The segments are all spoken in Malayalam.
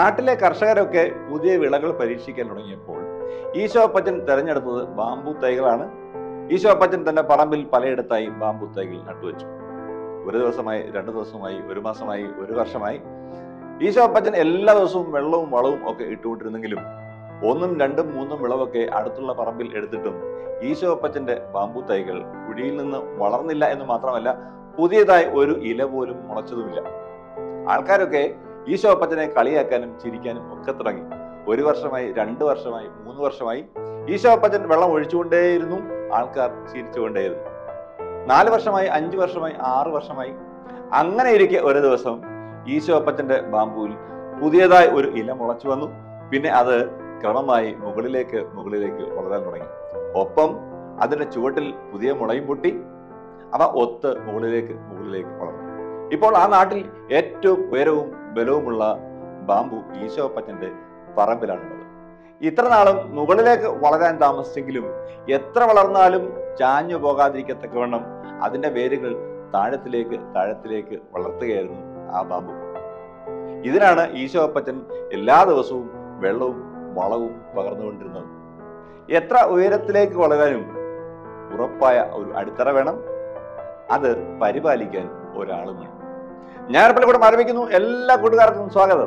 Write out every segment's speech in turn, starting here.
നാട്ടിലെ കർഷകരൊക്കെ പുതിയ വിളകൾ പരീക്ഷിക്കാൻ തുടങ്ങിയപ്പോൾ ഈശോ അപ്പച്ചൻ തെരഞ്ഞെടുത്തത് ബാമ്പു തൈകളാണ് ഈശോ അപ്പച്ചൻ തന്റെ പറമ്പിൽ പലയിടത്തായി ബാമ്പു തൈകൾ നട്ടുവെച്ചു ഒരു ദിവസമായി രണ്ടു ദിവസമായി ഒരു മാസമായി ഒരു വർഷമായി ഈശോ അപ്പച്ചൻ എല്ലാ ദിവസവും വെള്ളവും വളവും ഒക്കെ ഇട്ടുകൊണ്ടിരുന്നെങ്കിലും ഒന്നും രണ്ടും മൂന്നും വിളവൊക്കെ അടുത്തുള്ള പറമ്പിൽ എടുത്തിട്ടും ഈശോ അപ്പച്ചന്റെ ബാമ്പു തൈകൾ കുഴിയിൽ നിന്ന് വളർന്നില്ല എന്ന് മാത്രമല്ല പുതിയതായി ഒരു ഇല പോലും മുളച്ചതുമില്ല ആൾക്കാരൊക്കെ ഈശോ അപ്പച്ചനെ കളിയാക്കാനും ചിരിക്കാനും ഒക്കെ തുടങ്ങി ഒരു വർഷമായി രണ്ട് വർഷമായി മൂന്ന് വർഷമായി ഈശോ അപ്പച്ചൻ വെള്ളം ഒഴിച്ചുകൊണ്ടേയിരുന്നു ആൾക്കാർ ചിരിച്ചുകൊണ്ടേയിരുന്നു നാല് വർഷമായി അഞ്ചു വർഷമായി ആറ് വർഷമായി അങ്ങനെ ഇരിക്കെ ഒരു ദിവസം ഈശോ അപ്പച്ചന്റെ ബാമ്പുവിൽ പുതിയതായി ഒരു ഇല മുളച്ചു വന്നു പിന്നെ അത് ക്രമമായി മുകളിലേക്ക് മുകളിലേക്ക് വളരാൻ തുടങ്ങി ഒപ്പം അതിന്റെ ചുവട്ടിൽ പുതിയ മുളയും പൊട്ടി അവ ഒത്ത് മുകളിലേക്ക് മുകളിലേക്ക് വളർന്നു ഇപ്പോൾ ആ നാട്ടിൽ ഏറ്റവും ഉയരവും ബലവുമുള്ള ബാമ്പു ഈശോ അപ്പച്ചന്റെ പറമ്പിലാണുള്ളത് ഇത്ര നാളും മുകളിലേക്ക് വളരാൻ താമസിച്ചെങ്കിലും എത്ര വളർന്നാലും ചാഞ്ഞു പോകാതിരിക്കത്തക്കവണ്ണം അതിന്റെ വേരുകൾ താഴത്തിലേക്ക് താഴത്തിലേക്ക് വളർത്തുകയായിരുന്നു ആ ബാമ്പു ഇതിനാണ് ഈശോ അപ്പച്ചൻ എല്ലാ ദിവസവും വെള്ളവും വളവും പകർന്നുകൊണ്ടിരുന്നത് എത്ര ഉയരത്തിലേക്ക് വളരാനും ഉറപ്പായ ഒരു അടിത്തറ വേണം അത് പരിപാലിക്കാൻ ഒരാളും വേണം ഞാൻ പള്ളിക്കൂടം ആരംഭിക്കുന്നു എല്ലാ കൂട്ടുകാർക്കും സ്വാഗതം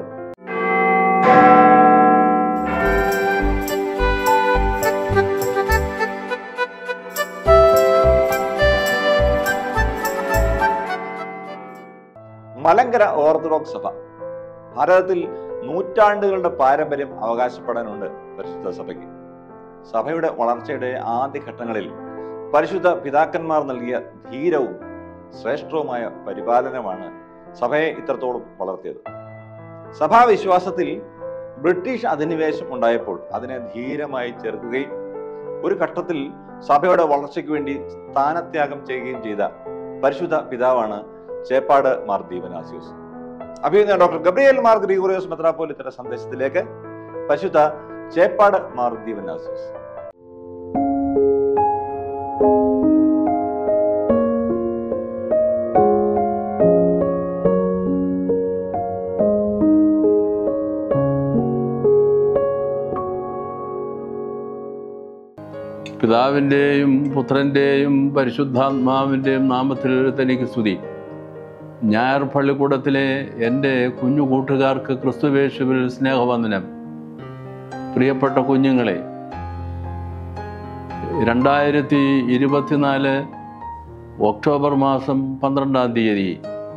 മലങ്കര ഓർത്തഡോക്സ് സഭ ഭാരതത്തിൽ നൂറ്റാണ്ടുകളുടെ പാരമ്പര്യം അവകാശപ്പെടാനുണ്ട് പരിശുദ്ധ സഭയ്ക്ക് സഭയുടെ വളർച്ചയുടെ ആദ്യഘട്ടങ്ങളിൽ പരിശുദ്ധ പിതാക്കന്മാർ നൽകിയ ധീരവും ശ്രേഷ്ഠവുമായ പരിപാലനമാണ് സഭയെ ഇത്രത്തോളം വളർത്തിയത് സഭാവിശ്വാസത്തിൽ ബ്രിട്ടീഷ് അധിനിവേശം ഉണ്ടായപ്പോൾ അതിനെ ധീരമായി ചെറുക്കുകയും ഒരു ഘട്ടത്തിൽ സഭയുടെ വളർച്ചയ്ക്ക് വേണ്ടി സ്ഥാനത്യാഗം ചെയ്യുകയും ചെയ്ത പരിശുദ്ധ പിതാവാണ് ചേപ്പാട് മാർ ദീപനാസ്യൂസ് അഭിനന്ദ ഡോക്ടർ ഗബ്രിയേൽ മാർ ഗ്രിഗോറിയോസ് മെത്രാപ്പോലിത്തയുടെ സന്ദേശത്തിലേക്ക് പരിശുദ്ധ ചേപ്പാട് മാർ ദീപനാസ്യൂസ് പിതാവിൻ്റെയും പുത്രൻ്റെയും പരിശുദ്ധാത്മാവിൻ്റെയും നാമത്തിൽ തനിക്ക് സ്തുതി ഞായർ പള്ളിക്കൂടത്തിലെ എൻ്റെ കുഞ്ഞു കൂട്ടുകാർക്ക് ക്രിസ്തുവേശുവിൽ സ്നേഹവന്ദനം പ്രിയപ്പെട്ട കുഞ്ഞുങ്ങളെ രണ്ടായിരത്തി ഇരുപത്തിനാല് ഒക്ടോബർ മാസം പന്ത്രണ്ടാം തീയതി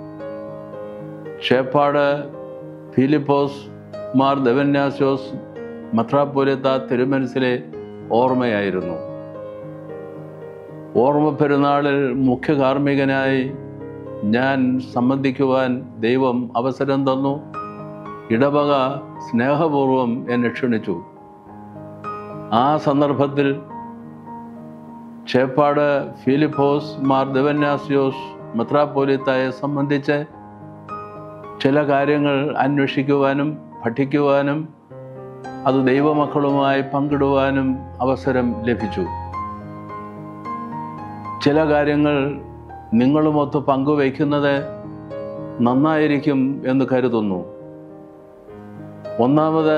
ഷേപ്പാട് ഫിലിപ്പോസ് മാർ ദവന്യാസോസ് മത്രാപുരത്ത തിരുമനസിലെ ഓർമ്മയായിരുന്നു ഓർമ്മ പെരുന്നാളിൽ മുഖ്യ കാർമ്മികനായി ഞാൻ സംബന്ധിക്കുവാൻ ദൈവം അവസരം തന്നു ഇടവക സ്നേഹപൂർവം എന്നെ ക്ഷണിച്ചു ആ സന്ദർഭത്തിൽ ചേപ്പാട് ഫിലിപ്പോസ് മാർ ദവന്യാസ്യോസ് മെത്രാപ്പോലിത്തായെ സംബന്ധിച്ച് ചില കാര്യങ്ങൾ അന്വേഷിക്കുവാനും പഠിക്കുവാനും അത് ദൈവമക്കളുമായി പങ്കിടുവാനും അവസരം ലഭിച്ചു ചില കാര്യങ്ങൾ നിങ്ങളുമൊത്ത് പങ്കുവയ്ക്കുന്നത് നന്നായിരിക്കും എന്ന് കരുതുന്നു ഒന്നാമത്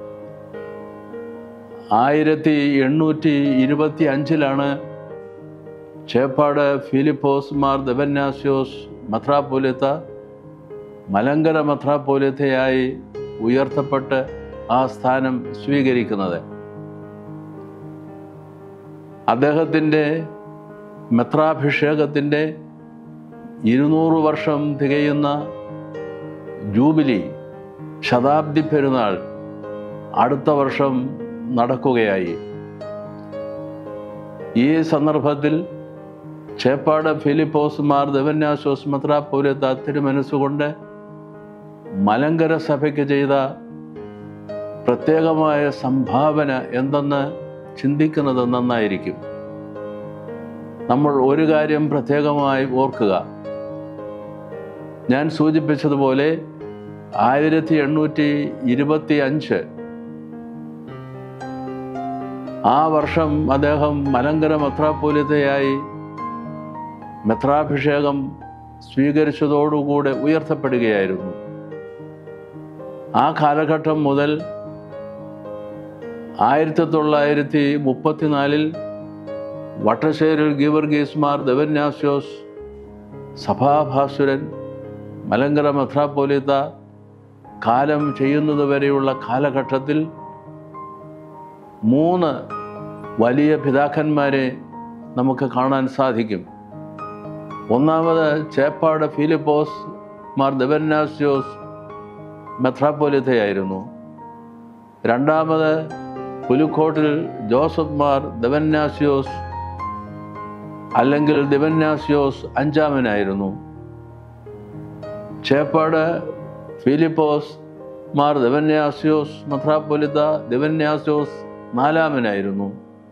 ആയിരത്തി എണ്ണൂറ്റി ഇരുപത്തി അഞ്ചിലാണ് ചേപ്പാട് ഫിലിപ്പോസ് മാർ ദബന്യാസ്യോസ് മത്രാപോലിത്ത മലങ്കര മത്രാപോലിത്തയായി ഉയർത്തപ്പെട്ട് ആ സ്ഥാനം സ്വീകരിക്കുന്നത് അദ്ദേഹത്തിൻ്റെ മെത്രാഭിഷേകത്തിൻ്റെ ഇരുന്നൂറ് വർഷം തികയുന്ന ജൂബിലി ശതാബ്ദി പെരുന്നാൾ അടുത്ത വർഷം നടക്കുകയായി ഈ സന്ദർഭത്തിൽ ചേപ്പാട് ഫിലിപ്പോസ് മാർ ദവന്യാസോസ് മെത്രാപോലിത്ത തിരുമനസ്സുകൊണ്ട് മലങ്കര സഭയ്ക്ക് ചെയ്ത പ്രത്യേകമായ സംഭാവന എന്തെന്ന് ചിന്തിക്കുന്നത് നന്നായിരിക്കും നമ്മൾ ഒരു കാര്യം പ്രത്യേകമായി ഓർക്കുക ഞാൻ സൂചിപ്പിച്ചതുപോലെ ആയിരത്തി എണ്ണൂറ്റി ഇരുപത്തി അഞ്ച് ആ വർഷം അദ്ദേഹം മലങ്കര മെത്രാപോലിത്തയായി മെത്രാഭിഷേകം സ്വീകരിച്ചതോടുകൂടെ ഉയർത്തപ്പെടുകയായിരുന്നു ആ കാലഘട്ടം മുതൽ ആയിരത്തി തൊള്ളായിരത്തി മുപ്പത്തിനാലിൽ വട്ടശ്ശേരിൽ ഗീവർഗീസ് മാർ ദവന്യാസ്യോസ് സഭാഭാസുരൻ മലങ്കര മെത്രാപ്പോലിത്ത കാലം ചെയ്യുന്നത് വരെയുള്ള കാലഘട്ടത്തിൽ മൂന്ന് വലിയ പിതാക്കന്മാരെ നമുക്ക് കാണാൻ സാധിക്കും ഒന്നാമത് ചേപ്പാട് ഫിലിപ്പോസ് മാർ ദവന്നാസ്യോസ് മെത്രാപ്പോലിത്തയായിരുന്നു രണ്ടാമത് പുലുക്കോട്ടിൽ ജോസഫ് മാർ ദവന്നാസ്യോസ് അല്ലെങ്കിൽ ദിവന്യാസ്യോസ് അഞ്ചാമനായിരുന്നു ചേപ്പാട് ഫിലിപ്പോസ് മാർ ദിവന്യാസ്യോസ് മെത്രാപ്പൊലിത്ത ദിവന്യാസ്യോസ് നാലാമനായിരുന്നു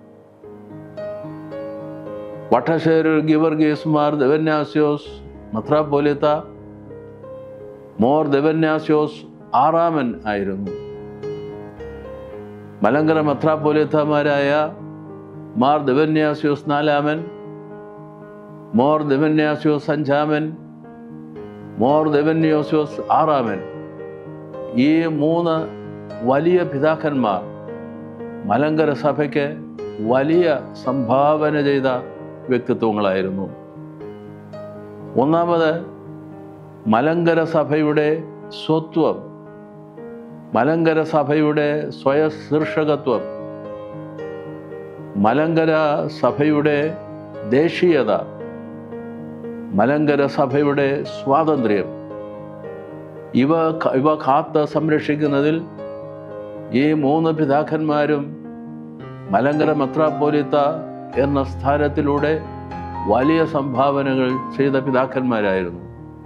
വട്ടശ്ശേരിൽ ഗിവർഗീസ് മാർ ദിവന്യാസ്യോസ് മെത്രാപ്പൊലിത്ത മോർ ദിവന്യാസ്യോസ് ആറാമൻ ആയിരുന്നു മലങ്കര മെത്രാപ്പൊലിത്തമാരായ മാർ ദിവന്യാസ്യോസ് നാലാമൻ മോർ ദിവന്യാസ്യോസ് അഞ്ചാമൻ മോർ ദിവന്യാസ്യോസ് ആറാമൻ ഈ മൂന്ന് വലിയ പിതാക്കന്മാർ മലങ്കര സഭയ്ക്ക് വലിയ സംഭാവന ചെയ്ത വ്യക്തിത്വങ്ങളായിരുന്നു ഒന്നാമത് മലങ്കര സഭയുടെ സ്വത്വം മലങ്കര സഭയുടെ സ്വയശീർഷകത്വം മലങ്കര സഭയുടെ ദേശീയത മലങ്കര സഭയുടെ സ്വാതന്ത്ര്യം ഇവ ഇവ കാത്ത് സംരക്ഷിക്കുന്നതിൽ ഈ മൂന്ന് പിതാക്കന്മാരും മലങ്കര മെത്രാപ്പോലിത്ത എന്ന സ്ഥാനത്തിലൂടെ വലിയ സംഭാവനകൾ ചെയ്ത പിതാക്കന്മാരായിരുന്നു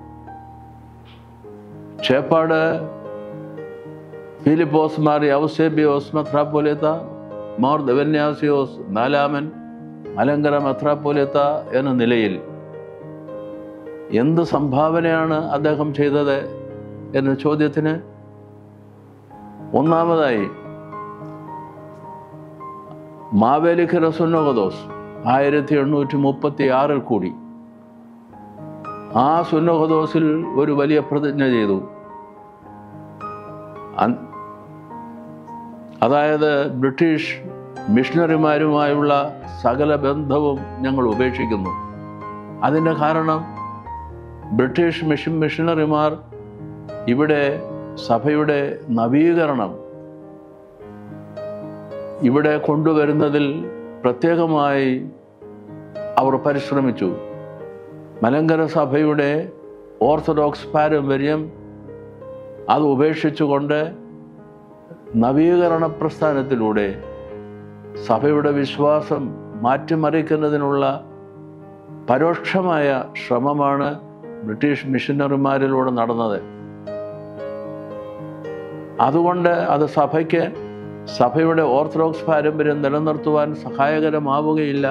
ചേപ്പാട് ഫിലിപ്പോസ് മാറി ഔസേബിയോസ് മെത്രാപ്പോലിത്ത മോർ ദവന്യാസിയോസ് നാലാമൻ മലങ്കര മെത്രാപ്പോലിത്ത എന്ന നിലയിൽ എന്ത് സംഭാവനയാണ് അദ്ദേഹം ചെയ്തത് എന്ന ചോദ്യത്തിന് ഒന്നാമതായി മാവേലിക്കര സുന്നോഹദോസ് ആയിരത്തി എണ്ണൂറ്റി മുപ്പത്തി ആറിൽ കൂടി ആ സുന്നോഹദോസിൽ ഒരു വലിയ പ്രതിജ്ഞ ചെയ്തു അൻ- അതായത് ബ്രിട്ടീഷ് മിഷണറിമാരുമായുള്ള സകല ബന്ധവും ഞങ്ങൾ ഉപേക്ഷിക്കുന്നു അതിൻ്റെ കാരണം ബ്രിട്ടീഷ് മിഷൻ മിഷണറിമാർ ഇവിടെ സഭയുടെ നവീകരണം ഇവിടെ കൊണ്ടുവരുന്നതിൽ പ്രത്യേകമായി അവർ പരിശ്രമിച്ചു മലങ്കര സഭയുടെ ഓർത്തഡോക്സ് പാരമ്പര്യം അത് ഉപേക്ഷിച്ചുകൊണ്ട് നവീകരണ പ്രസ്ഥാനത്തിലൂടെ സഭയുടെ വിശ്വാസം മാറ്റിമറിക്കുന്നതിനുള്ള പരോക്ഷമായ ശ്രമമാണ് ബ്രിട്ടീഷ് മിഷനറിമാരിലൂടെ നടന്നത് അതുകൊണ്ട് അത് സഭയ്ക്ക് സഭയുടെ ഓർത്തഡോക്സ് പാരമ്പര്യം നിലനിർത്തുവാൻ സഹായകരമാവുകയില്ല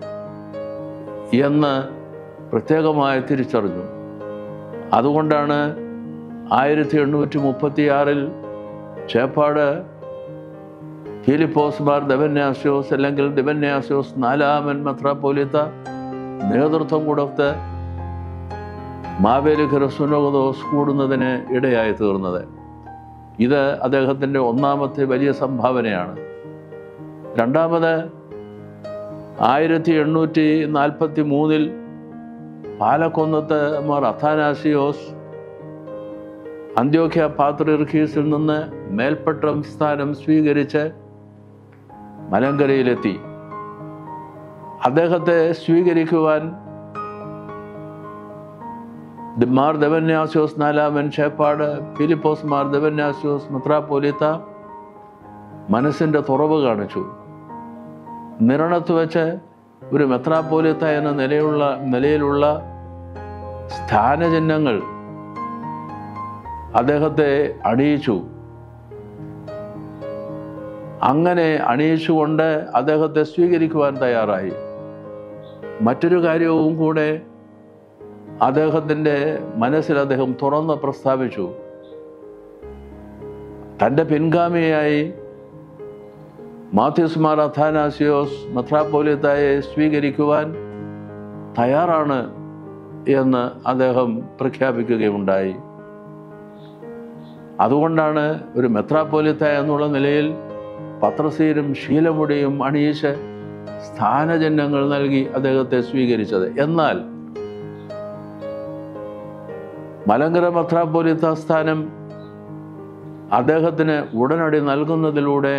എന്ന് പ്രത്യേകമായി തിരിച്ചറിഞ്ഞു അതുകൊണ്ടാണ് ആയിരത്തി എണ്ണൂറ്റി മുപ്പത്തിയാറിൽ ചേപ്പാട് ഫിലിപ്പോസ് മാർ ദവന്യാസ്യോസ് അല്ലെങ്കിൽ ദിവന്യാസ്യോസ് നാലാമൻ മെത്രാപ്പോലിത്ത നേതൃത്വം കൊടുത്ത് മാവേലിക്കര സുനോദോസ് കൂടുന്നതിന് ഇടയായി തീർന്നത് ഇത് അദ്ദേഹത്തിൻ്റെ ഒന്നാമത്തെ വലിയ സംഭാവനയാണ് രണ്ടാമത് ആയിരത്തി എണ്ണൂറ്റി നാൽപ്പത്തി മൂന്നിൽ പാലക്കൊന്നത്ത് മാർ അഥാനാസിയോസ് അന്ത്യോഖ്യ പാത്രിർഖീസിൽ നിന്ന് മേൽപ്പട്ടം സ്ഥാനം സ്വീകരിച്ച് മലങ്കരയിലെത്തി അദ്ദേഹത്തെ സ്വീകരിക്കുവാൻ ദ- മാർ ദവന്യാസ്യോസ് നാലാമൻ ഷേപ്പാട് ഫിലിപ്പോസ് മാർ ദവന്യാസ്യോസ് മെത്രാപ്പോലിത്ത മനസ്സിൻ്റെ തുറവ് കാണിച്ചു നിരണത്ത് വെച്ച് ഒരു മെത്രാപ്പോലിത്ത എന്ന നിലയുള്ള നിലയിലുള്ള സ്ഥാനചിഹ്നങ്ങൾ അദ്ദേഹത്തെ അണിയിച്ചു അങ്ങനെ അണിയിച്ചുകൊണ്ട് അദ്ദേഹത്തെ സ്വീകരിക്കുവാൻ തയ്യാറായി മറ്റൊരു കാര്യവും കൂടെ അദ്ദേഹത്തിൻ്റെ മനസ്സിൽ അദ്ദേഹം തുറന്ന് പ്രസ്താവിച്ചു തൻ്റെ പിൻഗാമിയായി മാത്യൂസ് മാർ അഥാനാസിയോസ് മെത്രാപ്പോലിത്തായെ സ്വീകരിക്കുവാൻ തയ്യാറാണ് എന്ന് അദ്ദേഹം പ്രഖ്യാപിക്കുകയുണ്ടായി അതുകൊണ്ടാണ് ഒരു മെത്രാപ്പോലിത്ത എന്നുള്ള നിലയിൽ പത്രസീരും ശീലമുടിയും അണിയിച്ച് സ്ഥാനചിഹ്നങ്ങൾ നൽകി അദ്ദേഹത്തെ സ്വീകരിച്ചത് എന്നാൽ മലങ്കര മെത്രാപ്പോലിത്ത സ്ഥാനം അദ്ദേഹത്തിന് ഉടനടി നൽകുന്നതിലൂടെ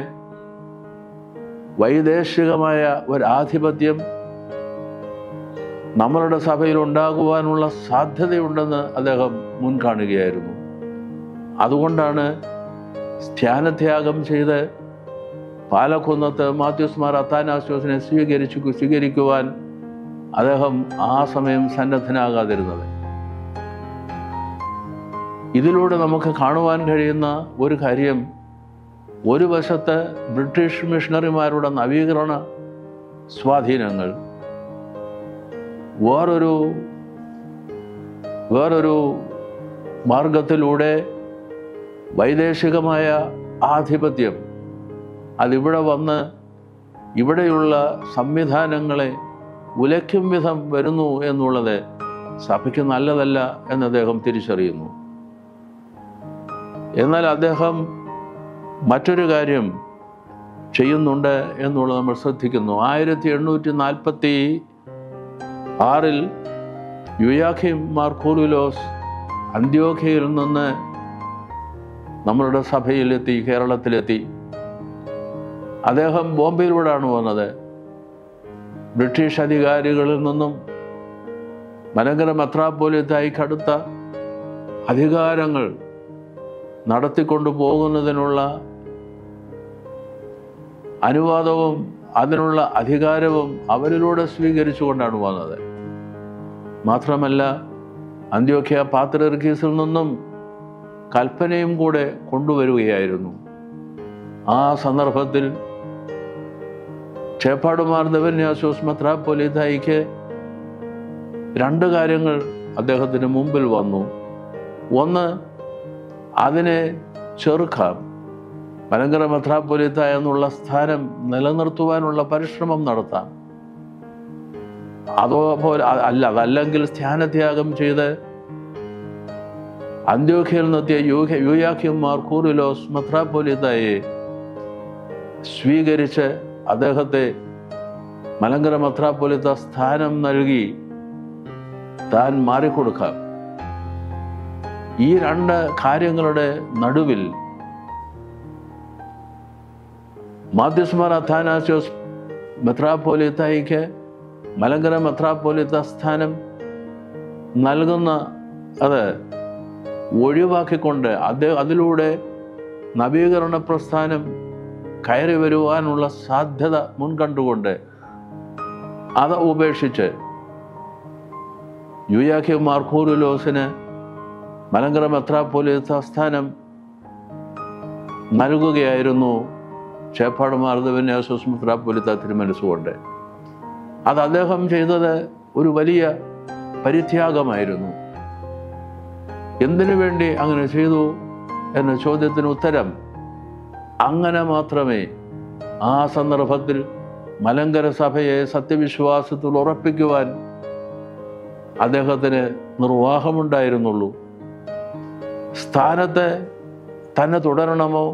വൈദേശികമായ ഒരാധിപത്യം നമ്മളുടെ സഭയിൽ ഉണ്ടാകുവാനുള്ള സാധ്യതയുണ്ടെന്ന് അദ്ദേഹം മുൻകാണുകയായിരുന്നു അതുകൊണ്ടാണ് ധ്യാനത്യാഗം ചെയ്ത് പാലക്കുന്നത്ത് മാത്യൂസ് മാർ അത്താനാസ്യോസിനെ സ്വീകരിച്ചു സ്വീകരിക്കുവാൻ അദ്ദേഹം ആ സമയം സന്നദ്ധനാകാതിരുന്നത് ഇതിലൂടെ നമുക്ക് കാണുവാൻ കഴിയുന്ന ഒരു കാര്യം ഒരു വശത്ത് ബ്രിട്ടീഷ് മിഷണറിമാരുടെ നവീകരണ സ്വാധീനങ്ങൾ വേറൊരു വേറൊരു മാർഗത്തിലൂടെ വൈദേശികമായ ആധിപത്യം അതിവിടെ വന്ന് ഇവിടെയുള്ള സംവിധാനങ്ങളെ ഉലയ്ക്കും വിധം വരുന്നു എന്നുള്ളത് സഭയ്ക്ക് നല്ലതല്ല എന്ന് അദ്ദേഹം തിരിച്ചറിയുന്നു എന്നാൽ അദ്ദേഹം മറ്റൊരു കാര്യം ചെയ്യുന്നുണ്ട് എന്നുള്ളത് നമ്മൾ ശ്രദ്ധിക്കുന്നു ആയിരത്തി എണ്ണൂറ്റി നാൽപ്പത്തി ആറിൽ യുയാഖിം മാർക്കൂലുലോസ് അന്ത്യോഖയിൽ നിന്ന് നമ്മളുടെ സഭയിലെത്തി കേരളത്തിലെത്തി അദ്ദേഹം ബോംബെയിലൂടെയാണ് വന്നത് ബ്രിട്ടീഷ് അധികാരികളിൽ നിന്നും മലങ്കര മെത്രാപ്പോലിത്തായി കടുത്ത അധികാരങ്ങൾ നടത്തിക്കൊണ്ടു പോകുന്നതിനുള്ള അനുവാദവും അതിനുള്ള അധികാരവും അവരിലൂടെ സ്വീകരിച്ചുകൊണ്ടാണ് വന്നത് മാത്രമല്ല അന്ത്യോഖ്യ പാത്രിർക്കീസിൽ നിന്നും കൽപ്പനയും കൂടെ കൊണ്ടുവരികയായിരുന്നു ആ സന്ദർഭത്തിൽ ചേപ്പാടുമാർ ദേവന്യാസോസ് മെത്രാപ്പൊലിതായിക്ക് രണ്ട് കാര്യങ്ങൾ അദ്ദേഹത്തിന് മുമ്പിൽ വന്നു ഒന്ന് അതിനെ ചെറുക്കാം മലങ്കര മെത്രാപ്പൊലിത്ത എന്നുള്ള സ്ഥാനം നിലനിർത്തുവാനുള്ള പരിശ്രമം നടത്താം അതോ പോലെ അല്ല അതല്ലെങ്കിൽ സ്ഥാനത്യാഗം ചെയ്ത് അന്ത്യോഖ്യയിൽ നിന്നെത്തിയ യൂഹ യൂയാഖ്യം മാർക്കൂറിലോസ് മെത്രാപ്പൊലിത്തയെ സ്വീകരിച്ച് അദ്ദേഹത്തെ മലങ്കര മെത്രാപ്പൊലിത്ത സ്ഥാനം നൽകി താൻ മാറിക്കൊടുക്കാം ഈ രണ്ട് കാര്യങ്ങളുടെ നടുവിൽ മാധ്യസ്മാർ അഥാനാസ്യോസ് മെത്രാപ്പോലിത്തായിക്ക് മലങ്കര മെത്രാപ്പോലിത്ത സ്ഥാനം നൽകുന്ന അത് ഒഴിവാക്കിക്കൊണ്ട് അദ്ദേഹം അതിലൂടെ നവീകരണ പ്രസ്ഥാനം കയറി വരുവാനുള്ള സാധ്യത മുൻകണ്ടുകൊണ്ട് അത് ഉപേക്ഷിച്ച് യുയാഖ്യ മാർക്കൂറുലോസിന് മലങ്കര മെത്രാപ്പോലിത്ത സ്ഥാനം നൽകുകയായിരുന്നു ചേപ്പാട് മാർദ്ദവന്യാസോസ് മെത്രാപ്പോലിത്ത തിരുമനസ്സുകൊണ്ട് അത് അദ്ദേഹം ചെയ്തത് ഒരു വലിയ പരിത്യാഗമായിരുന്നു എന്തിനു വേണ്ടി അങ്ങനെ ചെയ്തു എന്ന ചോദ്യത്തിന് ഉത്തരം അങ്ങനെ മാത്രമേ ആ സന്ദർഭത്തിൽ മലങ്കര സഭയെ സത്യവിശ്വാസത്തിൽ ഉറപ്പിക്കുവാൻ അദ്ദേഹത്തിന് നിർവാഹമുണ്ടായിരുന്നുള്ളൂ സ്ഥാനത്ത് തന്നെ തുടരണമോ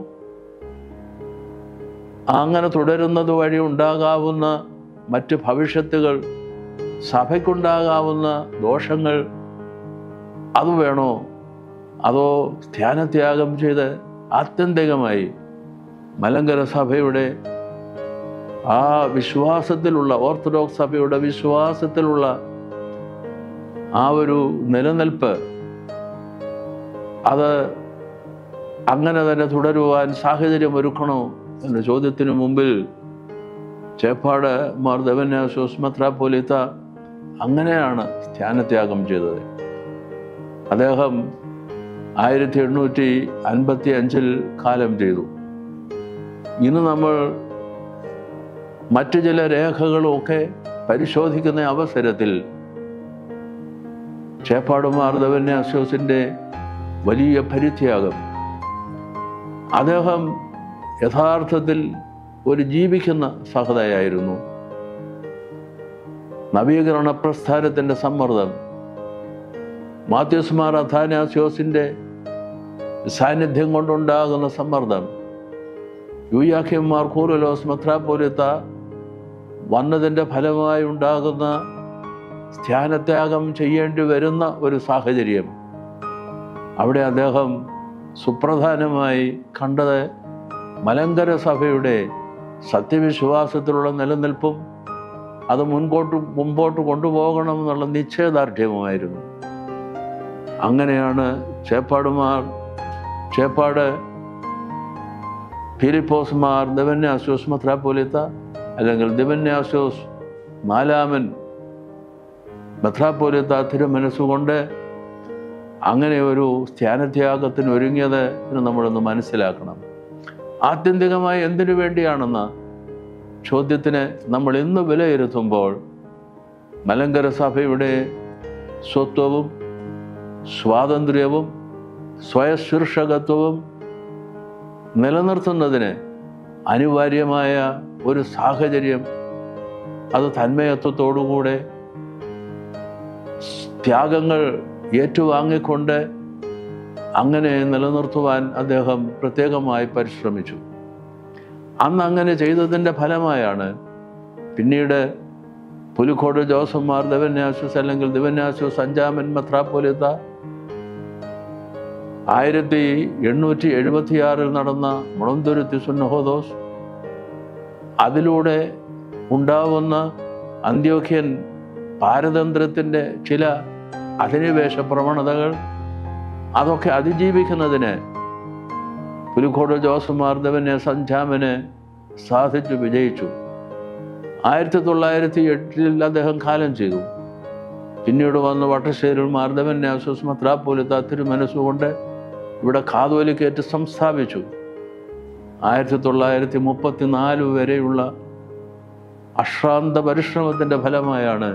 അങ്ങനെ തുടരുന്നത് വഴി ഉണ്ടാകാവുന്ന മറ്റ് ഭവിഷ്യത്തുകൾ സഭയ്ക്കുണ്ടാകാവുന്ന ദോഷങ്ങൾ അത് വേണോ അതോ ധ്യാനത്യാഗം ചെയ്ത് ആത്യന്തികമായി മലങ്കര സഭയുടെ ആ വിശ്വാസത്തിലുള്ള ഓർത്തഡോക്സ് സഭയുടെ വിശ്വാസത്തിലുള്ള ആ ഒരു നിലനിൽപ്പ് അത് അങ്ങനെ തന്നെ തുടരുവാൻ സാഹചര്യം ഒരുക്കണോ എന്ന ചോദ്യത്തിന് മുമ്പിൽ ചേപ്പാട് മാർ ദേവന്യാസോസ് മെത്രാപ്പോലിത്ത അങ്ങനെയാണ് ധ്യാനത്യാഗം ചെയ്തത് അദ്ദേഹം ആയിരത്തി എണ്ണൂറ്റി അൻപത്തി അഞ്ചിൽ കാലം ചെയ്തു ഇന്ന് നമ്മൾ മറ്റു ചില രേഖകളുമൊക്കെ പരിശോധിക്കുന്ന അവസരത്തിൽ ചേപ്പാടുമാർ ദേവന്യാസോസിൻ്റെ വലിയ പരിത്യാഗം അദ്ദേഹം യഥാർത്ഥത്തിൽ ഒരു ജീവിക്കുന്ന സഹതയായിരുന്നു നവീകരണ പ്രസ്ഥാനത്തിൻ്റെ സമ്മർദ്ദം മാത്യൂസ്മാർ അഥാനാസ്യോസിൻ്റെ സാന്നിധ്യം കൊണ്ടുണ്ടാകുന്ന സമ്മർദ്ദം യൂയാഖിമാർ കൂറുലോസ് മെത്രാപോലിത്ത വന്നതിൻ്റെ ഫലമായി ഉണ്ടാകുന്ന ധ്യാനത്യാഗം ചെയ്യേണ്ടി വരുന്ന ഒരു സാഹചര്യം അവിടെ അദ്ദേഹം സുപ്രധാനമായി കണ്ടത് മലങ്കര സഭയുടെ സത്യവിശ്വാസത്തിലുള്ള നിലനിൽപ്പും അത് മുൻപോട്ട് മുമ്പോട്ട് കൊണ്ടുപോകണമെന്നുള്ള നിശ്ചയദാർഢ്യവുമായിരുന്നു അങ്ങനെയാണ് ചേപ്പാടുമാർ ചേപ്പാട് ഫിലിപ്പോസ്മാർ ദിവന്യാസോസ് മെത്രാപ്പോലിത്ത അല്ലെങ്കിൽ ദിവന്യാസോസ് നാലാമൻ മെത്രാപ്പോലിത്ത തിരുമനസ്സുകൊണ്ട് അങ്ങനെ ഒരു ധ്യാനത്യാഗത്തിന് ഒരുങ്ങിയത് എന്ന് നമ്മളൊന്ന് മനസ്സിലാക്കണം ആത്യന്തികമായി എന്തിനു വേണ്ടിയാണെന്ന ചോദ്യത്തിന് നമ്മൾ ഇന്ന് വിലയിരുത്തുമ്പോൾ മലങ്കര സഭയുടെ സ്വത്വവും സ്വാതന്ത്ര്യവും സ്വയശീർഷകത്വവും നിലനിർത്തുന്നതിന് അനിവാര്യമായ ഒരു സാഹചര്യം അത് തന്മയത്വത്തോടുകൂടെ ത്യാഗങ്ങൾ ഏറ്റുവാങ്ങിക്കൊണ്ട് അങ്ങനെ നിലനിർത്തുവാൻ അദ്ദേഹം പ്രത്യേകമായി പരിശ്രമിച്ചു അന്ന് അങ്ങനെ ചെയ്തതിൻ്റെ ഫലമായാണ് പിന്നീട് പുലിക്കോട് ജോസഫ്മാർ ദിവന്യാസൂസ് അല്ലെങ്കിൽ ദിവന്യാസൂസ് അഞ്ചാമൻ മെത്രാപ്പോലിത്ത ആയിരത്തി എണ്ണൂറ്റി എഴുപത്തിയാറിൽ നടന്ന മുളന്തുരുത്തി സുന്നഹോദോസ് അതിലൂടെ ഉണ്ടാവുന്ന അന്ത്യോക്യൻ പാരതന്ത്ര്യത്തിൻ്റെ ചില അധിനിവേശ പ്രവണതകൾ അതൊക്കെ അതിജീവിക്കുന്നതിന് പുലിക്കോട് ജോസഫ് മാർദ്ദവനെ സഞ്ചാമന് സാധിച്ചു വിജയിച്ചു ആയിരത്തി തൊള്ളായിരത്തി എട്ടിൽ അദ്ദേഹം കാലം ചെയ്തു പിന്നീട് വന്ന് വട്ടശ്ശേരിൽ മാർദ്ദവൻ അസോസ് മത്രാപ്പോലത്തെ തിരുമനസ്സുകൊണ്ട് ഇവിടെ കാതോലിക്കേറ്റ് സംസ്ഥാപിച്ചു ആയിരത്തി തൊള്ളായിരത്തി മുപ്പത്തി നാല് വരെയുള്ള അശ്രാന്ത പരിശ്രമത്തിൻ്റെ ഫലമായാണ്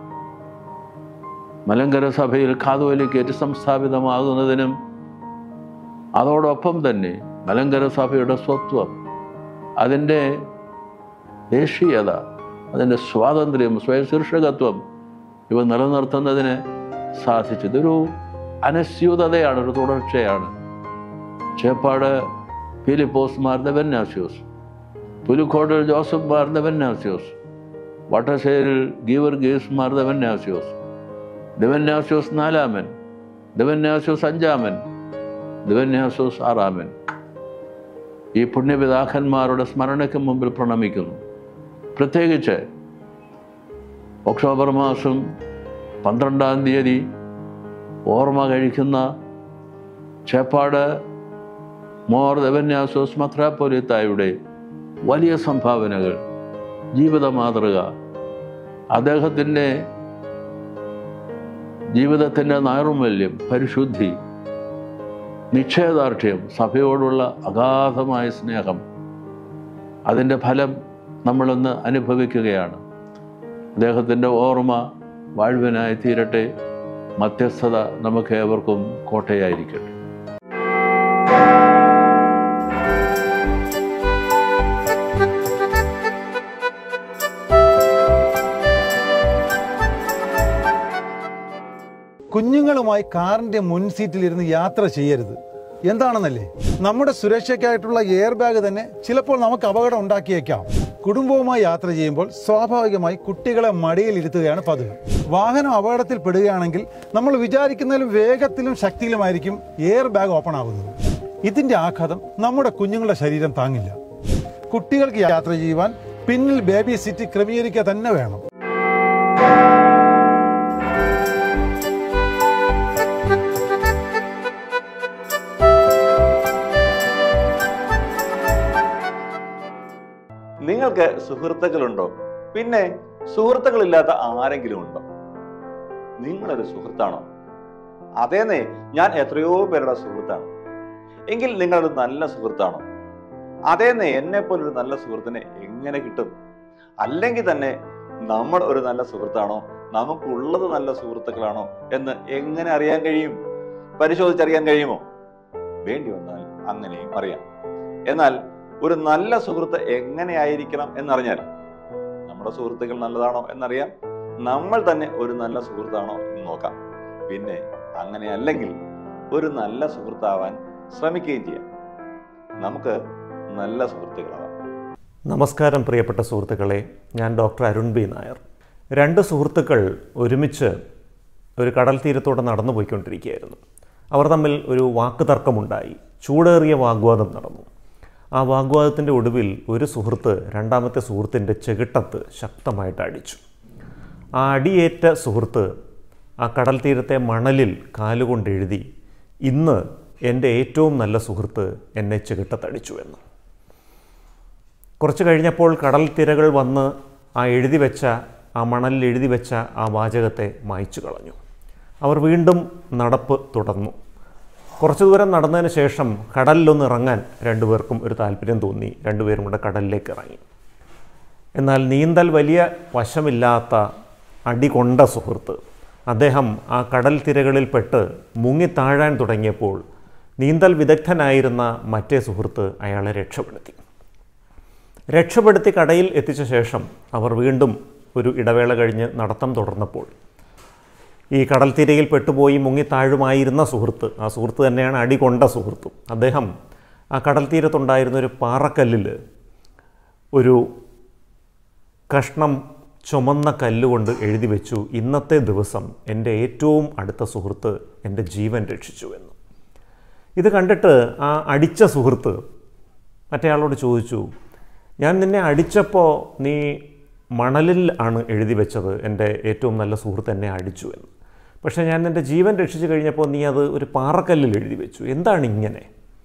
മലങ്കര സഭയിൽ കാതോലിക്കേറ്റ് സംസ്ഥാപിതമാകുന്നതിനും അതോടൊപ്പം തന്നെ മലങ്കര സഭയുടെ സ്വത്വം അതിൻ്റെ ദേശീയത അതിൻ്റെ സ്വാതന്ത്ര്യം സ്വയശീർഷകത്വം ഇവ നിലനിർത്തുന്നതിന് സാധിച്ചു ഇതൊരു അനസ്യൂതതയാണ് ഒരു തുടർച്ചയാണ് ചേപ്പാട് ഫിലിപ്പോസ് മാർദ്ദവന്യാസ്യോസ് പുലിക്കോടിൽ ജോസഫ് മാർദ്ദവന്യാസ്യോസ് വട്ടശ്ശേരിൽ ഗീവർഗീസ് മാർദ്ദവന്യാസ്യോസ് ദിവന്യാസ്യോസ് നാലാമൻ ദിവന്യാസ്യോസ് അഞ്ചാമൻ ദിവന്യാസോസ് ആറാമൻ ഈ പുണ്യപിതാക്കന്മാരുടെ സ്മരണയ്ക്ക് മുമ്പിൽ പ്രണമിക്കുന്നു പ്രത്യേകിച്ച് ഒക്ടോബർ മാസം പന്ത്രണ്ടാം തീയതി ഓർമ്മ കഴിക്കുന്ന ചേപ്പാട് മോർ ദവന്യാസോസ് മത്രാപ്പൊലിത്തായുടെ വലിയ സംഭാവനകൾ ജീവിത മാതൃക അദ്ദേഹത്തിൻ്റെ ജീവിതത്തിൻ്റെ നൈർമല്യം പരിശുദ്ധി നിശ്ചയദാർഢ്യം സഭയോടുള്ള അഗാധമായ സ്നേഹം അതിൻ്റെ ഫലം നമ്മളിന്ന് അനുഭവിക്കുകയാണ് അദ്ദേഹത്തിൻ്റെ ഓർമ്മ വാഴ്വിനായി തീരട്ടെ മധ്യസ്ഥത നമുക്ക് ഏവർക്കും കോട്ടയായിരിക്കട്ടെ കുഞ്ഞുങ്ങളുമായി കാറിന്റെ മുൻ സീറ്റിലിരുന്ന് യാത്ര ചെയ്യരുത് എന്താണെന്നല്ലേ നമ്മുടെ സുരക്ഷയ്ക്കായിട്ടുള്ള എയർ ബാഗ് തന്നെ ചിലപ്പോൾ നമുക്ക് അപകടം ഉണ്ടാക്കിയേക്കാം കുടുംബവുമായി യാത്ര ചെയ്യുമ്പോൾ സ്വാഭാവികമായി കുട്ടികളെ മടിയിൽ ഇരുത്തുകയാണ് പതിവ് വാഹനം അപകടത്തിൽ പെടുകയാണെങ്കിൽ നമ്മൾ വിചാരിക്കുന്നതിലും വേഗത്തിലും ശക്തിയിലുമായിരിക്കും എയർ ബാഗ് ഓപ്പൺ ആകുന്നത് ഇതിന്റെ ആഘാതം നമ്മുടെ കുഞ്ഞുങ്ങളുടെ ശരീരം താങ്ങില്ല കുട്ടികൾക്ക് യാത്ര ചെയ്യുവാൻ പിന്നിൽ ബേബി സീറ്റ് ക്രമീകരിക്കുക തന്നെ വേണം നിങ്ങൾക്ക് സുഹൃത്തുക്കളുണ്ടോ പിന്നെ സുഹൃത്തുക്കളില്ലാത്ത ആരെങ്കിലും ഉണ്ടോ നിങ്ങളൊരു സുഹൃത്താണോ അതേന്നേ ഞാൻ എത്രയോ പേരുടെ സുഹൃത്താണ് എങ്കിൽ നിങ്ങളൊരു നല്ല സുഹൃത്താണോ അതേന്നേ എന്നെ പോലൊരു നല്ല സുഹൃത്തിനെ എങ്ങനെ കിട്ടും അല്ലെങ്കിൽ തന്നെ നമ്മൾ ഒരു നല്ല സുഹൃത്താണോ നമുക്കുള്ളത് നല്ല സുഹൃത്തുക്കളാണോ എന്ന് എങ്ങനെ അറിയാൻ കഴിയും പരിശോധിച്ചറിയാൻ കഴിയുമോ വേണ്ടി വന്നാൽ അങ്ങനെയും അറിയാം എന്നാൽ ഒരു നല്ല സുഹൃത്ത് എങ്ങനെയായിരിക്കണം എന്നറിഞ്ഞാൽ നമ്മുടെ സുഹൃത്തുക്കൾ നല്ലതാണോ എന്നറിയാം നമ്മൾ തന്നെ ഒരു നല്ല സുഹൃത്താണോ എന്ന് നോക്കാം പിന്നെ അങ്ങനെ അല്ലെങ്കിൽ ഒരു നല്ല സുഹൃത്താവാൻ ശ്രമിക്കുകയും ചെയ്യാം നമുക്ക് നല്ല സുഹൃത്തുക്കളാവാം നമസ്കാരം പ്രിയപ്പെട്ട സുഹൃത്തുക്കളെ ഞാൻ ഡോക്ടർ അരുൺ ബി നായർ രണ്ട് സുഹൃത്തുക്കൾ ഒരുമിച്ച് ഒരു കടൽ തീരത്തോടെ നടന്നു പോയിക്കൊണ്ടിരിക്കുകയായിരുന്നു അവർ തമ്മിൽ ഒരു വാക്ക് തർക്കമുണ്ടായി ചൂടേറിയ വാഗ്വാദം നടന്നു ആ വാഗ്വാദത്തിൻ്റെ ഒടുവിൽ ഒരു സുഹൃത്ത് രണ്ടാമത്തെ സുഹൃത്തിൻ്റെ ചെകിട്ടത്ത് ശക്തമായിട്ട് അടിച്ചു ആ അടിയേറ്റ സുഹൃത്ത് ആ കടൽ തീരത്തെ മണലിൽ കാലുകൊണ്ട് എഴുതി ഇന്ന് എൻ്റെ ഏറ്റവും നല്ല സുഹൃത്ത് എന്നെ ചെകിട്ടത്തടിച്ചു എന്ന് കുറച്ച് കഴിഞ്ഞപ്പോൾ കടൽ തിരകൾ വന്ന് ആ എഴുതി വെച്ച ആ മണലിൽ എഴുതി വെച്ച ആ വാചകത്തെ മായ്ച്ചു കളഞ്ഞു അവർ വീണ്ടും നടപ്പ് തുടർന്നു കുറച്ചു ദൂരം നടന്നതിന് ശേഷം കടലിലൊന്ന് ഇറങ്ങാൻ രണ്ടുപേർക്കും ഒരു താല്പര്യം തോന്നി രണ്ടുപേരും കൂടെ കടലിലേക്ക് ഇറങ്ങി എന്നാൽ നീന്തൽ വലിയ വശമില്ലാത്ത അടികൊണ്ട സുഹൃത്ത് അദ്ദേഹം ആ കടൽ തിരകളിൽ പെട്ട് മുങ്ങിത്താഴാൻ തുടങ്ങിയപ്പോൾ നീന്തൽ വിദഗ്ധനായിരുന്ന മറ്റേ സുഹൃത്ത് അയാളെ രക്ഷപ്പെടുത്തി രക്ഷപ്പെടുത്തി കടയിൽ എത്തിച്ച ശേഷം അവർ വീണ്ടും ഒരു ഇടവേള കഴിഞ്ഞ് നടത്തം തുടർന്നപ്പോൾ ഈ കടൽ തിരയിൽ പെട്ടുപോയി മുങ്ങിത്താഴുമായിരുന്ന സുഹൃത്ത് ആ സുഹൃത്ത് തന്നെയാണ് അടികൊണ്ട സുഹൃത്തും അദ്ദേഹം ആ കടൽ തീരത്തുണ്ടായിരുന്ന ഒരു പാറക്കല്ലിൽ ഒരു കഷ്ണം ചുമന്ന കല്ലുകൊണ്ട് എഴുതി വെച്ചു ഇന്നത്തെ ദിവസം എൻ്റെ ഏറ്റവും അടുത്ത സുഹൃത്ത് എൻ്റെ ജീവൻ രക്ഷിച്ചു എന്ന് ഇത് കണ്ടിട്ട് ആ അടിച്ച സുഹൃത്ത് മറ്റേയാളോട് ചോദിച്ചു ഞാൻ നിന്നെ അടിച്ചപ്പോൾ നീ മണലിൽ ആണ് എഴുതി വെച്ചത് എൻ്റെ ഏറ്റവും നല്ല സുഹൃത്ത് എന്നെ അടിച്ചു എന്ന് പക്ഷേ ഞാൻ എൻ്റെ ജീവൻ രക്ഷിച്ചു കഴിഞ്ഞപ്പോൾ നീ അത് ഒരു പാറക്കല്ലിൽ എഴുതി വെച്ചു എന്താണ് ഇങ്ങനെ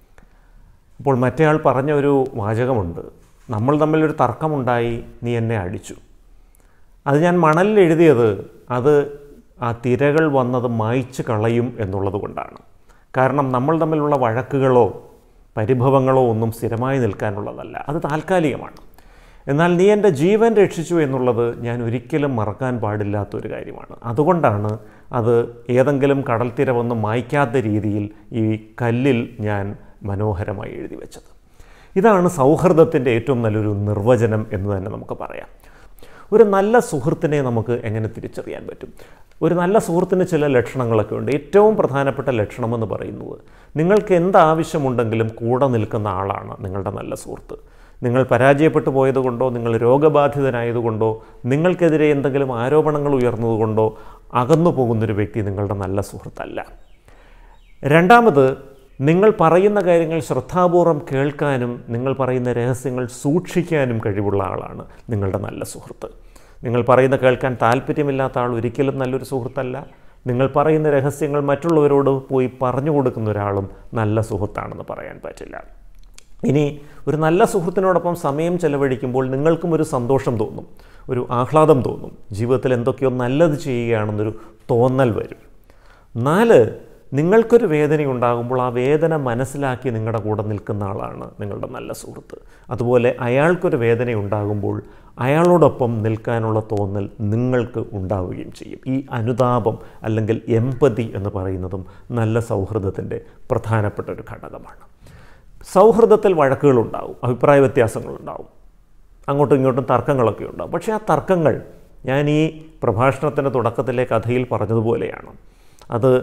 അപ്പോൾ മറ്റേയാൾ പറഞ്ഞ ഒരു വാചകമുണ്ട് നമ്മൾ തമ്മിലൊരു തർക്കമുണ്ടായി നീ എന്നെ അടിച്ചു അത് ഞാൻ മണലിൽ എഴുതിയത് അത് ആ തിരകൾ വന്നത് മായ്ച്ചു കളയും എന്നുള്ളത് കൊണ്ടാണ് കാരണം നമ്മൾ തമ്മിലുള്ള വഴക്കുകളോ പരിഭവങ്ങളോ ഒന്നും സ്ഥിരമായി നിൽക്കാനുള്ളതല്ല അത് താൽക്കാലികമാണ് എന്നാൽ നീ എൻ്റെ ജീവൻ രക്ഷിച്ചു എന്നുള്ളത് ഞാൻ ഒരിക്കലും മറക്കാൻ പാടില്ലാത്തൊരു കാര്യമാണ് അതുകൊണ്ടാണ് അത് ഏതെങ്കിലും കടൽത്തിര വന്ന് മായ്ക്കാത്ത രീതിയിൽ ഈ കല്ലിൽ ഞാൻ മനോഹരമായി എഴുതി വെച്ചത് ഇതാണ് സൗഹൃദത്തിൻ്റെ ഏറ്റവും നല്ലൊരു നിർവചനം എന്ന് തന്നെ നമുക്ക് പറയാം ഒരു നല്ല സുഹൃത്തിനെ നമുക്ക് എങ്ങനെ തിരിച്ചറിയാൻ പറ്റും ഒരു നല്ല സുഹൃത്തിന് ചില ലക്ഷണങ്ങളൊക്കെ ഉണ്ട് ഏറ്റവും പ്രധാനപ്പെട്ട ലക്ഷണമെന്ന് പറയുന്നത് നിങ്ങൾക്ക് എന്താവശ്യമുണ്ടെങ്കിലും കൂടെ നിൽക്കുന്ന ആളാണ് നിങ്ങളുടെ നല്ല സുഹൃത്ത് നിങ്ങൾ പരാജയപ്പെട്ടു പോയതുകൊണ്ടോ നിങ്ങൾ രോഗബാധിതനായതുകൊണ്ടോ നിങ്ങൾക്കെതിരെ എന്തെങ്കിലും ആരോപണങ്ങൾ ഉയർന്നതുകൊണ്ടോ അകന്നു പോകുന്നൊരു വ്യക്തി നിങ്ങളുടെ നല്ല സുഹൃത്തല്ല രണ്ടാമത് നിങ്ങൾ പറയുന്ന കാര്യങ്ങൾ ശ്രദ്ധാപൂർവം കേൾക്കാനും നിങ്ങൾ പറയുന്ന രഹസ്യങ്ങൾ സൂക്ഷിക്കാനും കഴിവുള്ള ആളാണ് നിങ്ങളുടെ നല്ല സുഹൃത്ത് നിങ്ങൾ പറയുന്ന കേൾക്കാൻ താല്പര്യമില്ലാത്ത ആൾ ഒരിക്കലും നല്ലൊരു സുഹൃത്തല്ല നിങ്ങൾ പറയുന്ന രഹസ്യങ്ങൾ മറ്റുള്ളവരോട് പോയി പറഞ്ഞു കൊടുക്കുന്ന ഒരാളും നല്ല സുഹൃത്താണെന്ന് പറയാൻ പറ്റില്ല ഇനി ഒരു നല്ല സുഹൃത്തിനോടൊപ്പം സമയം ചെലവഴിക്കുമ്പോൾ നിങ്ങൾക്കും ഒരു സന്തോഷം തോന്നും ഒരു ആഹ്ലാദം തോന്നും ജീവിതത്തിൽ എന്തൊക്കെയോ നല്ലത് ചെയ്യുകയാണെന്നൊരു തോന്നൽ വരും നാല് നിങ്ങൾക്കൊരു വേദനയുണ്ടാകുമ്പോൾ ആ വേദന മനസ്സിലാക്കി നിങ്ങളുടെ കൂടെ നിൽക്കുന്ന ആളാണ് നിങ്ങളുടെ നല്ല സുഹൃത്ത് അതുപോലെ അയാൾക്കൊരു വേദനയുണ്ടാകുമ്പോൾ അയാളോടൊപ്പം നിൽക്കാനുള്ള തോന്നൽ നിങ്ങൾക്ക് ഉണ്ടാവുകയും ചെയ്യും ഈ അനുതാപം അല്ലെങ്കിൽ എമ്പതി എന്ന് പറയുന്നതും നല്ല സൗഹൃദത്തിൻ്റെ പ്രധാനപ്പെട്ട ഒരു ഘടകമാണ് സൗഹൃദത്തിൽ വഴക്കുകളുണ്ടാവും അഭിപ്രായ വ്യത്യാസങ്ങളുണ്ടാവും അങ്ങോട്ടും ഇങ്ങോട്ടും തർക്കങ്ങളൊക്കെ ഉണ്ടാവും പക്ഷേ ആ തർക്കങ്ങൾ ഞാൻ ഈ പ്രഭാഷണത്തിൻ്റെ തുടക്കത്തിലെ കഥയിൽ പറഞ്ഞതുപോലെയാണ് അത്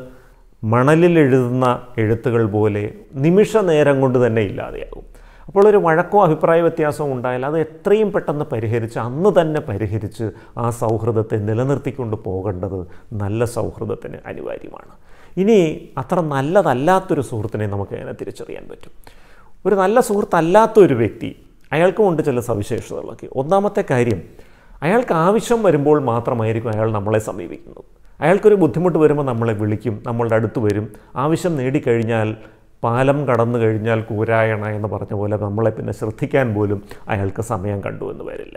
മണലിൽ എഴുതുന്ന എഴുത്തുകൾ പോലെ നിമിഷ നേരം കൊണ്ട് തന്നെ ഇല്ലാതെയാകും അപ്പോൾ ഒരു വഴക്കോ അഭിപ്രായ വ്യത്യാസവും ഉണ്ടായാൽ അത് എത്രയും പെട്ടെന്ന് പരിഹരിച്ച് അന്ന് തന്നെ പരിഹരിച്ച് ആ സൗഹൃദത്തെ നിലനിർത്തിക്കൊണ്ട് പോകേണ്ടത് നല്ല സൗഹൃദത്തിന് അനിവാര്യമാണ് ഇനി അത്ര നല്ലതല്ലാത്തൊരു സുഹൃത്തിനെ നമുക്ക് എങ്ങനെ തിരിച്ചറിയാൻ പറ്റും ഒരു നല്ല സുഹൃത്തല്ലാത്ത ഒരു വ്യക്തി അയാൾക്കും ഉണ്ട് ചില സവിശേഷതകളൊക്കെ ഒന്നാമത്തെ കാര്യം അയാൾക്ക് ആവശ്യം വരുമ്പോൾ മാത്രമായിരിക്കും അയാൾ നമ്മളെ സമീപിക്കുന്നത് അയാൾക്കൊരു ബുദ്ധിമുട്ട് വരുമ്പോൾ നമ്മളെ വിളിക്കും നമ്മളുടെ അടുത്ത് വരും ആവശ്യം നേടിക്കഴിഞ്ഞാൽ പാലം കടന്നു കഴിഞ്ഞാൽ കൂരായണ എന്ന് പറഞ്ഞ പോലെ നമ്മളെ പിന്നെ ശ്രദ്ധിക്കാൻ പോലും അയാൾക്ക് സമയം കണ്ടു എന്ന് വരില്ല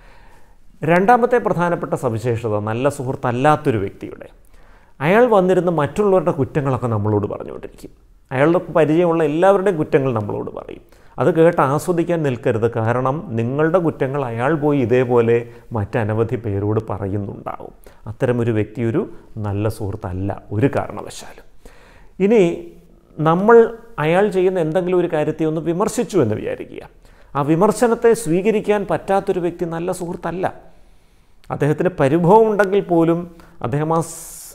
രണ്ടാമത്തെ പ്രധാനപ്പെട്ട സവിശേഷത നല്ല സുഹൃത്തല്ലാത്തൊരു വ്യക്തിയുടെ അയാൾ വന്നിരുന്ന് മറ്റുള്ളവരുടെ കുറ്റങ്ങളൊക്കെ നമ്മളോട് പറഞ്ഞുകൊണ്ടിരിക്കും അയാളുടെ പരിചയമുള്ള എല്ലാവരുടെയും കുറ്റങ്ങൾ നമ്മളോട് പറയും അത് കേട്ട് ആസ്വദിക്കാൻ നിൽക്കരുത് കാരണം നിങ്ങളുടെ കുറ്റങ്ങൾ അയാൾ പോയി ഇതേപോലെ മറ്റനവധി പേരോട് പറയുന്നുണ്ടാവും അത്തരമൊരു വ്യക്തി ഒരു നല്ല സുഹൃത്തല്ല ഒരു കാരണവശാലും ഇനി നമ്മൾ അയാൾ ചെയ്യുന്ന എന്തെങ്കിലും ഒരു കാര്യത്തെ ഒന്ന് വിമർശിച്ചു എന്ന് വിചാരിക്കുക ആ വിമർശനത്തെ സ്വീകരിക്കാൻ പറ്റാത്തൊരു വ്യക്തി നല്ല സുഹൃത്തല്ല അദ്ദേഹത്തിന് പരിഭവം ഉണ്ടെങ്കിൽ പോലും അദ്ദേഹം ആ സ്-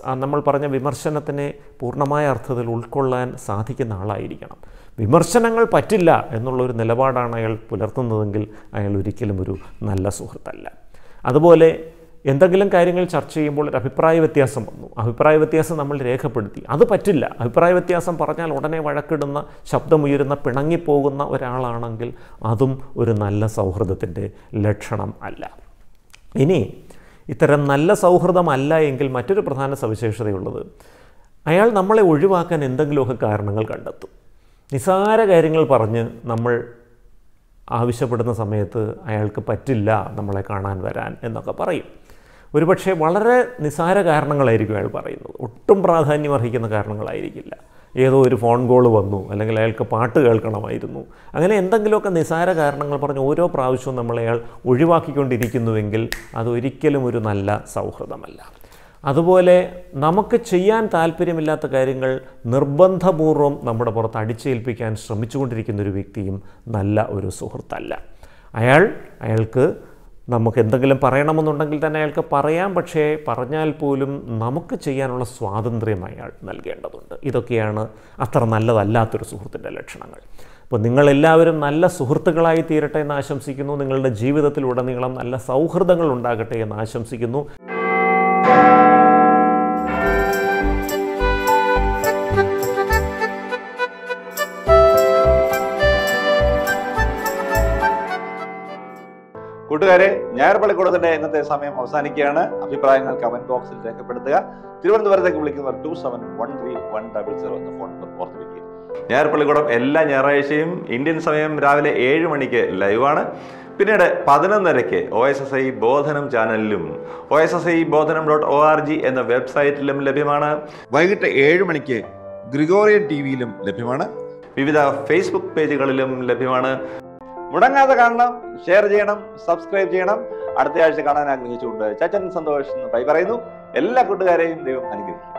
ആ നമ്മൾ പറഞ്ഞ വിമർശനത്തിനെ പൂർണ്ണമായ അർത്ഥത്തിൽ ഉൾക്കൊള്ളാൻ സാധിക്കുന്ന ആളായിരിക്കണം വിമർശനങ്ങൾ പറ്റില്ല എന്നുള്ളൊരു നിലപാടാണ് അയാൾ പുലർത്തുന്നതെങ്കിൽ അയാൾ ഒരിക്കലും ഒരു നല്ല സുഹൃത്തല്ല അതുപോലെ എന്തെങ്കിലും കാര്യങ്ങൾ ചർച്ച ചെയ്യുമ്പോൾ ഒരു അഭിപ്രായ വ്യത്യാസം വന്നു അഭിപ്രായ വ്യത്യാസം നമ്മൾ രേഖപ്പെടുത്തി അത് പറ്റില്ല അഭിപ്രായ വ്യത്യാസം പറഞ്ഞാൽ ഉടനെ വഴക്കിടുന്ന ശബ്ദമുയരുന്ന പിണങ്ങിപ്പോകുന്ന ഒരാളാണെങ്കിൽ അതും ഒരു നല്ല സൗഹൃദത്തിൻ്റെ ലക്ഷണം അല്ല ഇനി ഇത്തരം നല്ല സൗഹൃദമല്ല എങ്കിൽ മറ്റൊരു പ്രധാന സവിശേഷതയുള്ളത് അയാൾ നമ്മളെ ഒഴിവാക്കാൻ എന്തെങ്കിലുമൊക്കെ കാരണങ്ങൾ കണ്ടെത്തും നിസാര കാര്യങ്ങൾ പറഞ്ഞ് നമ്മൾ ആവശ്യപ്പെടുന്ന സമയത്ത് അയാൾക്ക് പറ്റില്ല നമ്മളെ കാണാൻ വരാൻ എന്നൊക്കെ പറയും ഒരുപക്ഷെ വളരെ നിസാര കാരണങ്ങളായിരിക്കും അയാൾ പറയുന്നത് ഒട്ടും പ്രാധാന്യം അർഹിക്കുന്ന കാരണങ്ങളായിരിക്കില്ല ഏതോ ഒരു ഫോൺ കോൾ വന്നു അല്ലെങ്കിൽ അയാൾക്ക് പാട്ട് കേൾക്കണമായിരുന്നു അങ്ങനെ എന്തെങ്കിലുമൊക്കെ നിസാര കാരണങ്ങൾ പറഞ്ഞ് ഓരോ പ്രാവശ്യവും നമ്മളെ അയാൾ ഒഴിവാക്കിക്കൊണ്ടിരിക്കുന്നുവെങ്കിൽ അതൊരിക്കലും ഒരു നല്ല സൗഹൃദമല്ല അതുപോലെ നമുക്ക് ചെയ്യാൻ താല്പര്യമില്ലാത്ത കാര്യങ്ങൾ നിർബന്ധപൂർവം നമ്മുടെ പുറത്ത് അടിച്ചേൽപ്പിക്കാൻ ശ്രമിച്ചുകൊണ്ടിരിക്കുന്ന ഒരു വ്യക്തിയും നല്ല ഒരു സുഹൃത്തല്ല അയാൾ അയാൾക്ക് നമുക്ക് എന്തെങ്കിലും പറയണമെന്നുണ്ടെങ്കിൽ തന്നെ അയാൾക്ക് പറയാം പക്ഷേ പറഞ്ഞാൽ പോലും നമുക്ക് ചെയ്യാനുള്ള സ്വാതന്ത്ര്യം അയാൾ നൽകേണ്ടതുണ്ട് ഇതൊക്കെയാണ് അത്ര നല്ലതല്ലാത്തൊരു സുഹൃത്തിൻ്റെ ലക്ഷണങ്ങൾ അപ്പോൾ നിങ്ങളെല്ലാവരും നല്ല സുഹൃത്തുക്കളായി തീരട്ടെ എന്ന് ആശംസിക്കുന്നു നിങ്ങളുടെ ജീവിതത്തിലുടനീളം നല്ല സൗഹൃദങ്ങൾ ഉണ്ടാകട്ടെ എന്ന് ആശംസിക്കുന്നു കൂട്ടുകാരെ ഞായർപള്ളിക്കൂടത്തിന്റെ ഇന്നത്തെ സമയം അവസാനിക്കുകയാണ് അഭിപ്രായങ്ങൾ കമന്റ് ബോക്സിൽ രേഖപ്പെടുത്തുക തിരുവനന്തപുരത്തേക്ക് വിളിക്കുന്നവർ two seven one three one double zero എന്ന ഫോൺ നമ്പർ ഓർത്ത് വയ്ക്കുക ഞായർപള്ളിക്കൂടം എല്ലാ ഞായറാഴ്ചയും ഇന്ത്യൻ സമയം രാവിലെ ഏഴ് മണിക്ക് ലൈവാണ് പിന്നീട് പതിനൊന്നരയ്ക്ക് O S S I Bodhanam ചാനലിലും O S S I Bodhanam dot O R G എന്ന വെബ്സൈറ്റിലും ലഭ്യമാണ് വൈകിട്ട് ഏഴ് മണിക്ക് ഗ്രിഗോറിയൻ ടി വിയിലും ലഭ്യമാണ് വിവിധ ഫേസ്ബുക്ക് പേജുകളിലും ലഭ്യമാണ് മുടങ്ങാതെ കാണണം ഷെയർ ചെയ്യണം സബ്സ്ക്രൈബ് ചെയ്യണം അടുത്ത ആഴ്ച കാണാൻ ആഗ്രഹിച്ചുകൊണ്ട് ചച്ചൻ സന്തോഷ് എന്ന് ബൈ പറയുന്നു എല്ലാ കൂട്ടുകാരെയും ദൈവം അനുഗ്രഹിക്കും